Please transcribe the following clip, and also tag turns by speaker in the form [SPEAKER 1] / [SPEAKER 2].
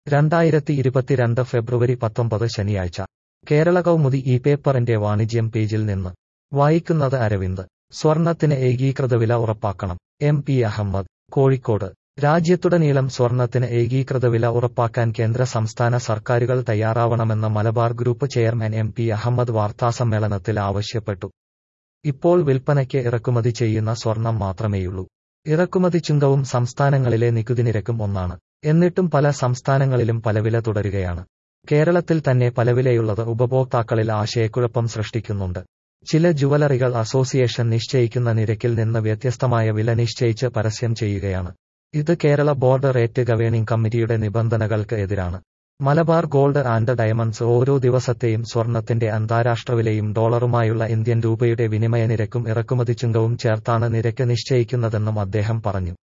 [SPEAKER 1] രണ്ടായിരത്തി ഇരുപത്തിരണ്ട് ഫെബ്രുവരി പത്തൊമ്പത് ശനിയാഴ്ച കേരള കൗമുദി ഈ പേപ്പറിന്റെ വാണിജ്യം പേജിൽ നിന്ന് വായിക്കുന്നത് അരവിന്ദ് സ്വർണത്തിന് ഏകീകൃത വില ഉറപ്പാക്കണം എം പി അഹമ്മദ് കോഴിക്കോട് രാജ്യത്തുടനീളം സ്വർണത്തിന് ഏകീകൃത വില ഉറപ്പാക്കാൻ കേന്ദ്ര സംസ്ഥാന സർക്കാരുകൾ തയ്യാറാവണമെന്ന് Malabar group chairman M P Ahmed വാർത്താസമ്മേളനത്തിൽ ആവശ്യപ്പെട്ടു ഇപ്പോൾ വിൽപ്പനയ്ക്ക് ഇറക്കുമതി ചെയ്യുന്ന സ്വർണം മാത്രമേയുള്ളൂ ഇറക്കുമതി ചുങ്കവും സംസ്ഥാനങ്ങളിലെ നികുതി നിരക്കും ഒന്നാണ് എന്നിട്ടും പല സംസ്ഥാനങ്ങളിലും പലവില തുടരുകയാണ് കേരളത്തിൽ തന്നെ പലവിലയുള്ളത് ഉപഭോക്താക്കളിൽ ആശയക്കുഴപ്പം സൃഷ്ടിക്കുന്നുണ്ട് ചില ജുവലറികൾ അസോസിയേഷൻ നിശ്ചയിക്കുന്ന നിരക്കിൽ നിന്ന് വ്യത്യസ്തമായ വില നിശ്ചയിച്ച് പരസ്യം ചെയ്യുകയാണ് ഇത് കേരള ബോർഡ് റേറ്റ് ഗവേണിംഗ് കമ്മിറ്റിയുടെ നിബന്ധനകൾക്ക് എതിരാണ് മലബാർ ഗോൾഡ് ആൻഡ് ഡയമണ്ട്സ് ഓരോ ദിവസത്തെയും സ്വർണത്തിന്റെ അന്താരാഷ്ട്ര വിലയും ഡോളറുമായുള്ള ഇന്ത്യൻ രൂപയുടെ വിനിമയ നിരക്കും ഇറക്കുമതി ചുങ്കവും ചേർത്താണ് നിരക്ക് നിശ്ചയിക്കുന്നതെന്നും അദ്ദേഹം പറഞ്ഞു